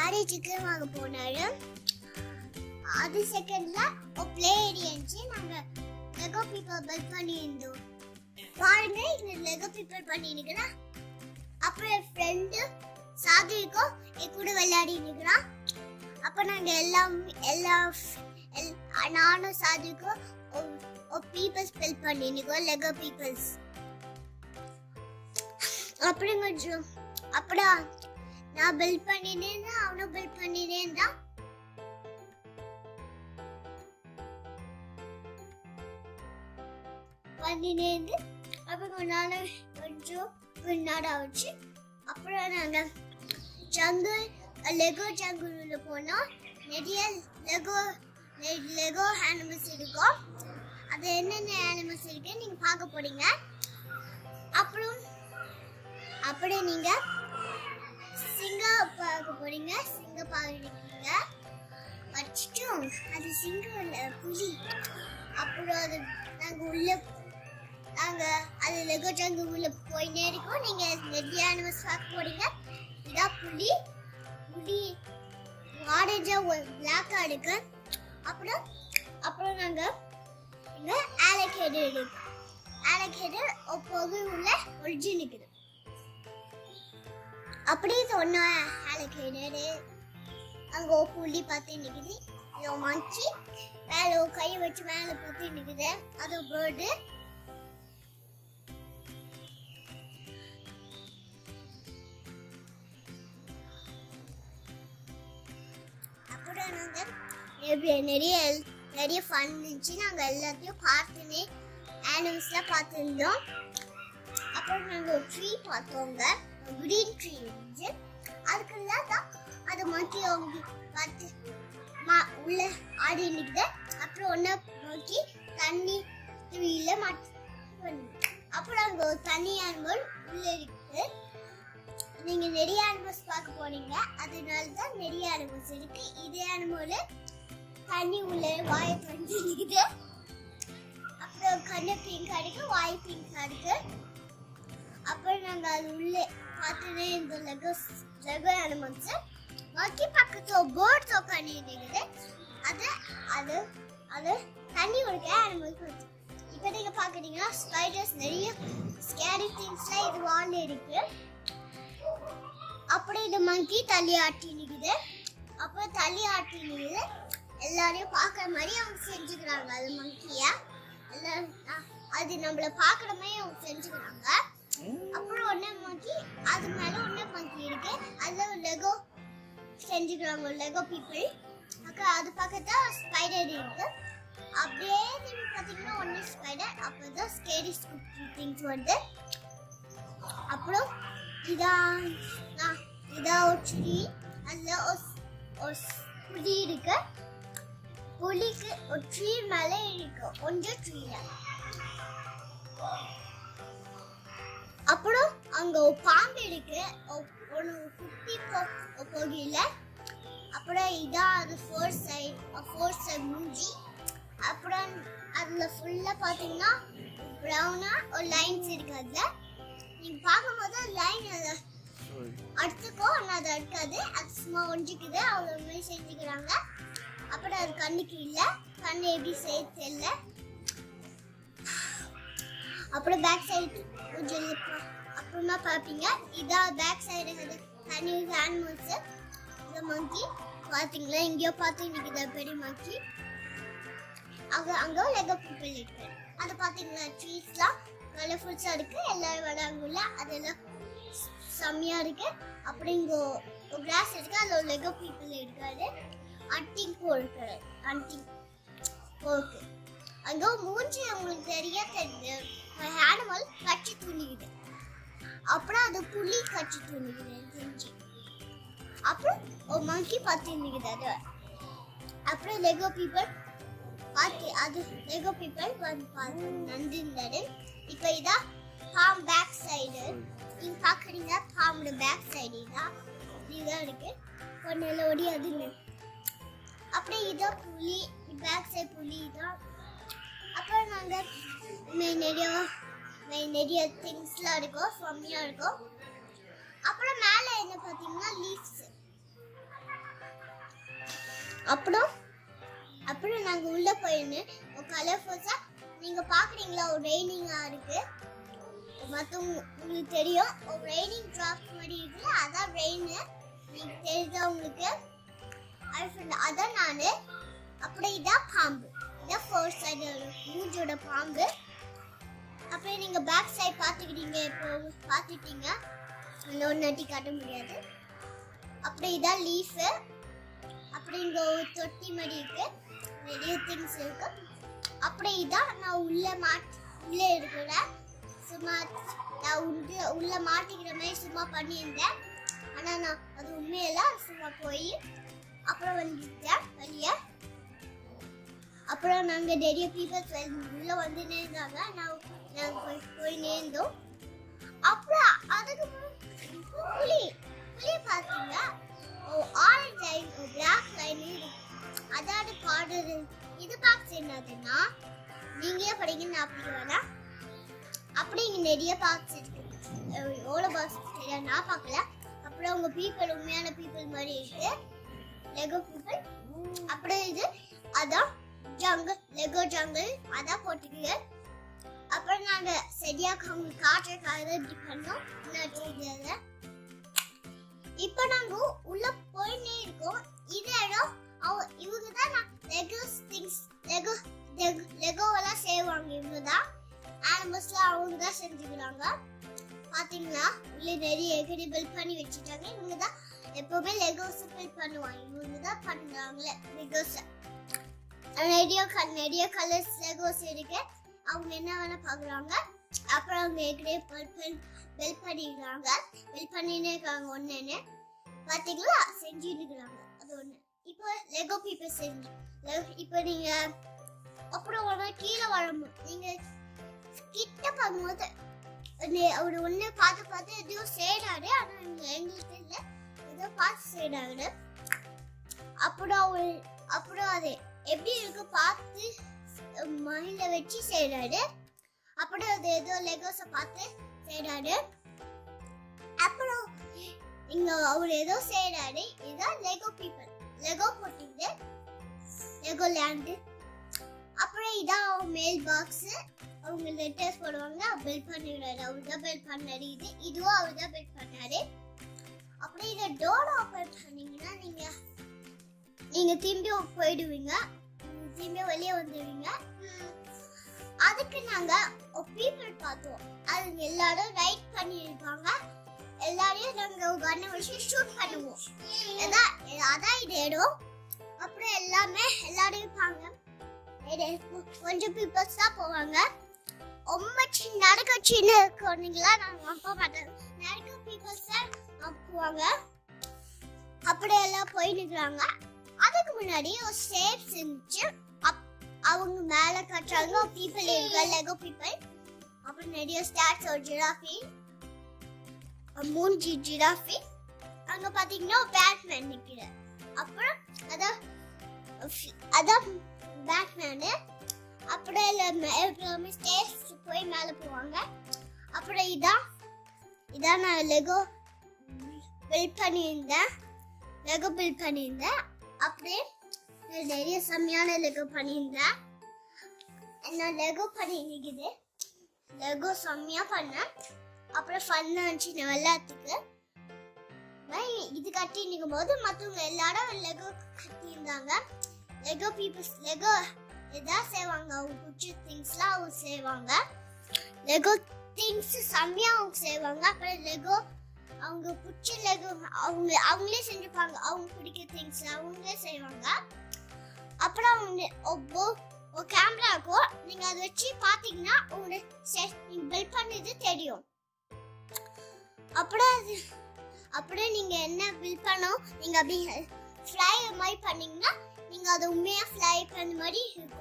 Daddy chicken வாங்க போனாரு அது செகண்ட்ல ஒரு பிளே ஏரியா இருந்துச்சு நாங்க லெகோ பீப்பிள் பில்ட் பண்ணியிருந்தோம் பாருங்க இங்க லெகோ பீப்பிள் பண்ணிருக்கிறா அப்புறம் என் ஃப்ரெண்டு சாதுவிக்கும் என் கூட விளையாடி இருக்கிறான் அப்ப நாங்க எல்லாம் எல்லா எல்- நானும் சாதுவிக்கும் ஒரு பீப்பிள்ஸ் பில்ட் பண்ணிருக்கோம் லெகோ பீப்பிள்ஸ் அப்புறம் கொஞ்சம் அப்படா நான் பில்ட் பண்ணினேன் அவனும் பில்ட் பண்ணினேன் தான் பண்ணினேன் அப்புறம் கொஞ்ச நாள் கொஞ்சம் பின்னாட வச்சு அப்புறம் நாங்க ஜங்கிள் லெகோ ஜங்கிள் போனோம் நிறைய லெகோ லெகோ அனிமல்ஸ் இருக்கும் அது என்னென்ன அனிமல்ஸ் இருக்கு நீங்க பார்க்க போறீங்க அப்புறம் அப்படியே நீங்க சிங்கம் பார்க்க போறீங்க சிங்கம் பார்க்குறீங்க வச்சுட்டும் அது சிங்கம் இல்ல புலி அப்புறம் அது நாங்க உள்ள நாங்க அது லெகோ ஜங்கு உள்ள போயினே இருக்கோம் நீங்க நிறைய அனிமல்ஸ் பார்க்க போறீங்க இதான் புலி புலி ஆரஞ்சா பிளாக்கா இருக்கு அப்புறம் அப்புறம் நாங்க இங்க ஆலக்கேடர் இருக்கு ஆலக்கேடர் பொது உள்ள ஒரிஜின் இருக்குது அப்படியே சொன்ன ஆலக்கேடர் அங்க ஒரு புலி பார்த்து நிக்குது இது மஞ்சி மேல ஒரு கை வச்சு மேல பார்த்து நிக்குது அது பேர்டு அப்புறம் நாங்க நிறைய நிறைய நிறைய ஃபன் இருந்துச்சு நாங்க எல்லாத்தையும் பார்த்துனே அனிமல்ஸ்லாம் பார்த்துருந்தோம் அப்புறம் நாங்க ஒரு ட்ரீ பார்த்தோங்க கிரீன் ட்ரீ இருந்துச்சு அதுக்குள்ள தான் அது மாற்றி அவங்க பார்த்து மா- உள்ள ஆடி நிக்குது அப்புறம் ஒன்ன நோக்கி தண்ணி ட்ரீல மாட்டி அப்புறம் அங்க ஒரு தனி அனிமல் உள்ள இருக்கு நீங்க நிறைய அனிமல்ஸ் பார்க்க போனீங்க அதனால தான் நிறைய அனிமல்ஸ் இருக்கு இதே அனிமல் தண்ணி உள்ள வாயை தொஞ்சு இருக்குது அப்புறம் கண்ணு பிங்க் இருக்கு வாய் பிங்க் இருக்கு அப்புறம் நாங்க அது உள்ளே பார்த்துனே இந்த லெகோ லெகோ அனிமல்ஸ் பாக்கி பக்கத்துல பேர்ட்ஸ் உட்காந்து இருக்குது அது அது அது தண்ணி குடிக்க அனிமல்ஸ் இப்போ நீங்க பாக்குறீங்கன்னா ஸ்பைடர்ஸ் நிறைய ஸ்கேரி திங்ஸ்லாம் இது வாங்க இருக்கு அப்புறம் இந்த மங்கி தள்ளி ஆட்டி நிக்குது அப்புறம் தள்ளி ஆட்டி நிக்குது எல்லாரையும் பார்க்குற மாதிரி அவங்க செஞ்சுக்கிறாங்க அது மங்கிய எல்லாரும் அ- அது நம்மள பார்க்குற மாதிரி அவங்க செஞ்சுக்கிறாங்க அப்புறம் ஒன்னே மங்கி அது மேல ஒன்னே மங்கி இருக்கு அதுல லெகோ செஞ்சுக்கிறாங்க லெகோ பீப்புள் அக்கா அது பக்கத்துல ஸ்பைடர் இருக்கு அப்படியே திரும்பி பார்த்தீங்கன்னா ஒன்னு ஸ்பைடர் அப்பதான் ஸ்கேரி திங்ஸ் வருது அப்புறம் இதான் நான் இதான் ஒரு ட்ரீ அதில் ஒரு ஒரு புலி இருக்கு புலிக்கு ஒரு ட்ரீ மேலே இருக்கு கொஞ்சம் ட்ரீல அப்புறம் அங்க ஒரு பாம்பு இருக்கு ஒ- ஒரு குட்டி போ- ஒரு போகையில அப்புறம் இதான் அது ஃபோர் சைட் ஃபோர் சைட் மூஞ்சி அப்புறம் அதுல ஃபுல்லா பாத்தீங்கன்னா ப்ரௌனா ஒரு லைன்ஸ் இருக்கு அதுல நீங்க பார்க்கும்போது லைன் அடுத்துக்கோ ஆனால் அது அடுக்காது அது சும்மா ஒஞ்சிக்குது அவ்வளோ மாதிரி செஞ்சுக்கிறாங்க அப்புறம் அது கண்ணுக்கு இல்லை கண்ணு எப்படி செய்ய தெரியல அப்புறம் பேக் சைடு கொஞ்சம் இருக்கு. அப்புறமா பார்ப்பீங்க இதான் பேக் சைடு தனி அனிமல்ஸ் இந்த மங்கி பார்த்தீங்களா எங்கேயோ பார்த்து நிற்குது பெரிய மங்கி அங்க அங்க லெகோ பீப்பிள் இருக்கு அது பாத்தீங்களா ட்ரீஸ்லாம் கலர்ஃபுல்ஸா இருக்கு எல்லாரும் வராங்குள்ள அதெல்லாம் ஸ்- செம்மையா இருக்கு அப்புறம் இங்க ஒரு கிளாஸ் இருக்கு அதுல ஒரு லெகோ பீப்பிள் இருக்காரு அட்டிங் போ இருக்காரு அட்டிங் போக்கு அங்க ஒரு மூஞ்சி உங்களுக்கு தெரிய தெரியுது அனிமல் கட்சி துணிக்குது அப்புறம் அது புலி கட்சி துணிக்குது எனக்கு தெரிஞ்சு அப்புறம் ஒரு மங்கி பார்த்து நிக்குது அது அப்புறம் லெகோ பீப்பிள் பார்த்து அது லெகோ பீப்பிள் வந்து பார்த்து நந்திருந்தாரு இப்போ இதான் பாம் பேக் சைடு நீங்க பாக்குறீங்க பாம்போட பேக் சைடு இதான் இதுதான் இருக்கு கொஞ்சம் ஓடி அதுன்னு அப்படியே இதான் புலி பேக் சைடு புலி இதான் அப்புறம் நாங்க மே- நிறைய மே- நிறைய திங்ஸ்லாம் இருக்கும் செம்மையா இருக்கும் அப்புறம் மேலே என்ன பார்த்தீங்கன்னா லீவ்ஸ் அப்புறம் அப்புறம் நாங்க உள்ள போயிருந்து கலர்ஃபுல்ஸா நீங்க பாக்குறீங்களா ஒரு ரெய்னிங்கா இருக்கு மத்தவங்க உங்களுக்கு தெரியும் ஒரு ரெய்னிங் டிராப்ஸ் மாதிரி இருக்குல்ல அதான் ரெயின் நீங்க தெரியுதா உங்களுக்கு அது அதான் நானு அப்புறம் இதான் பாம்பு இதான் ஃபோர் சைடு மூஞ்சோட பாம்பு அப்புறம் நீங்க பேக் சைடு பாத்துக்கிட்டீங்க இப்போ பாத்துட்டீங்க இன்னொரு நட்டி காட்ட முடியாது அப்புறம் இதான் லீஃபு அப்புறம் இங்க ஒரு தொட்டி மாதிரி இருக்கு நிறைய திங்ஸ் இருக்கு அப்புறம் இதான் நான் உள்ள மாட் உள்ள இருக்கிற சும்மா நான் உள்ள உள்ள மாட்டிக்கிற மாதிரி சும்மா பண்ணியிருந்தேன் ஆனா நான் அது உண்மையில சும்மா போய் அப்புறம் வந்துட்டேன் வெளியே அப்புறம் நாங்க நிறைய பீப்பிள்ஸ் உள்ள வந்து நேர்ந்தாங்க நான் நாங்க போய் போய் நேர்ந்தோம் அப்புறம் அதுக்கு முன்ன- புலி புலி பார்த்தீங்க ஆரஞ்சு லைன் பிளாக் லைன் அதாவது கார்டர் இது பார்க்க என்னதுன்னா நீங்களே படிக்கணும் அப்படி வேணாம் அப்படி இங்க நிறைய பார்க்ஸ் இருக்கு அஹ் எவ்வளோ பார்க்ஸ் சரியா நான் பார்க்கல அப்புறம் உங்க பீப்பிள் உண்மையான பீப்பிள் மாதிரி இருக்கு லெகோ பீப்பிள் அப்புறம் இது அதான் ஜங்கிள் லெகோ ஜங்கிள் அதான் போட்டுக்கீங்க அப்புறம் நாங்க சரியா அவங்க காட்டுறதுக்காக தான் இப்படி பண்ணோம் என்ன தெரியாத இப்போ நாங்க உள்ள போயினே இருக்கோம் இது இடம் அவ இவங்க தான் நான் லெகோ திங்ஸ் லெகோ லெகோ எல்லாம் செய்வாங்க இவங்க தான் ஆனிமல்ஸ்லாம் அவங்க தான் செஞ்சுக்கிறாங்க பாத்தீங்களா உள்ள நிறைய எகடி பில்ட் பண்ணி வச்சுட்டாங்க இவங்க தான் எப்பவுமே லெகோஸ் பில்ட் பண்ணுவாங்க இவங்க தான் பண்றாங்களே லெகோஸ் நிறைய க- நிறைய கலர்ஸ் லெகோஸ் இருக்கு அவங்க என்ன வேணா பாக்குறாங்க அப்புறம் அவங்க ஏற்கனவே பில்ட் பில்ட் பண்ணிடுறாங்க பில்ட் பண்ணினே இருக்காங்க ஒன்றுன்னு பாத்தீங்களா செஞ்சுட்டு இருக்கிறாங்க அது ஒண்ணு இப்போ லெகோ பீப்பிள் செஞ்சு Le- இப்போ நீங்க அப்புறம் ஒரு நாள் கீழே வரணும் நீங்க கிட்ட பார்க்கும்போது நே- அவரு ஒண்ணு பார்த்து பார்த்து எதையோ செய்யறாரு ஆனா எங்க- எங்களுக்கு இல்ல ஏதோ பார்த்து செய்யறாரு அப்புறம் அவரு அப்புறம் அது எப்படி இருக்கு பார்த்து மயில வச்சு செய்யறாரு அப்புறம் அது ஏதோ லெகோஸ பார்த்து செய்யறாரு அப்புறம் இங்க அவர் ஏதோ செய்யறாரு இதுதான் லெகோ பீப்பிள் லெகோ போட்டிங்க லெகோ லேண்டு அப்புறம் இதான் அவங்க மெயில் பாக்ஸ் அவங்க லெட்டர்ஸ் போடுவாங்க பில் பண்ணிடுறாரு அவர் தான் பில் பண்ணாரு இது இதுவும் அவர் தான் பில் பண்ணாரு அப்புறம் இதை டோர் ஓப்பன் பண்ணீங்கன்னா நீங்க நீங்க திரும்பி போயிடுவீங்க உம், திரும்பி வெளியே வந்துடுவீங்க உம், அதுக்கு நாங்க பீப்புள் பார்த்தோம் அது எல்லாரும் ரைட் பண்ணியிருப்பாங்க எல்லாரையும் நாங்க கண்ணை வச்சு ஷூட் பண்ணுவோம் அதான் அதான் இது இடம் அப்புறம் எல்லாமே எல்லாரும் இருப்பாங்க இது கொஞ்சம் பீப்புள்ஸ் தான் போவாங்க ரொம்ப சின்ன நடக்க சின்ன குழந்தைங்களா நாங்க போக மாட்டோம் நடக்க பீப்புள்ஸ் தான் போவாங்க அப்படியே எல்லாம் போய் நிற்கிறாங்க அதுக்கு முன்னாடி ஒரு ஷேப்ஸ் இருந்துச்சு அப்- அவங்க மேல கட்டுறாங்க பீப்புள் இருக்க லெகோ பீப்புள் அப்புறம் நிறைய ஸ்டாட்ஸ் ஒரு ஜிராஃபி மூஞ்சி ஜிராஃபி அங்க பாத்தீங்கன்னா பேட்மேன் நிக்கிறார் அப்புறம் அதான் அதான் பேட்மேனு அப்புறம் எல்லாமே ஸ்டேஜ் போய் மேலே போவாங்க அப்புறம் இதான் இதான் நான் லெகோ பில்ட் பண்ணியிருந்தேன் லெகோ பில்ட் பண்ணியிருந்தேன் அப்படியே நான் நிறைய செம்மையான லெகோ பண்ணியிருந்தேன் நான் லெகோ பண்ணிருக்குது லெகோ செம்மையா பண்ணேன் அப்புறம் ஃபன்னா இருந்துச்சு நான் விளையாட்டுக்கு நான் இது கட்டி நிற்கும் போது மற்றவங்க எல்லாரும் லெகோ கட்டியிருந்தாங்க லெகோ பீப்புள்ஸ் லெகோ எதாவது செய்வாங்க அவங்க பிடிச்ச திங்ஸ்லாம் அவங்க செய்வாங்க லெகோ திங்ஸ் செம்மையா அவங்க செய்வாங்க அப்புறம் லெகோ அவங்க பிடிச்ச லெகோ அவங்க அவங்களே செஞ்சுப்பாங்க அவங்க பிடிக்க திங்ஸ் அவங்களே செய்வாங்க அப்புறம் அவங்க ஒவ்வொ ஒரு கேமரா இருக்கும் நீங்க அதை வச்சு பாத்தீங்கன்னா உங்களுக்கு நீங்க பில்ட் பண்ணது தெரியும் அப்புறம் அது அப்புறம் நீங்க என்ன பில்ட் பண்ணோம் நீங்க அப்படி ஃப்ளை மாதிரி பண்ணீங்கன்னா நீங்க அதை உண்மையா ஃப்ளை பண்ண மாதிரி இருக்கும்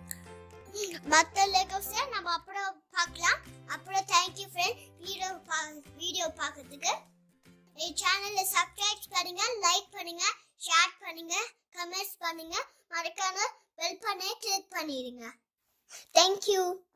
மற்ற லெகோஸை நம்ம அப்புறம் பார்க்கலாம் அப்புறம் தேங்க்யூ ஃப்ரெண்ட் வீடியோ பா வீடியோ பார்க்கறதுக்கு என் சேனலை சப்ஸ்கிரைப் பண்ணுங்க லைக் பண்ணுங்க ஷேர் பண்ணுங்க கமெண்ட்ஸ் பண்ணுங்க மறக்காம பெல் பண்ண கிளிக் பண்ணிடுங்க தேங்க்யூ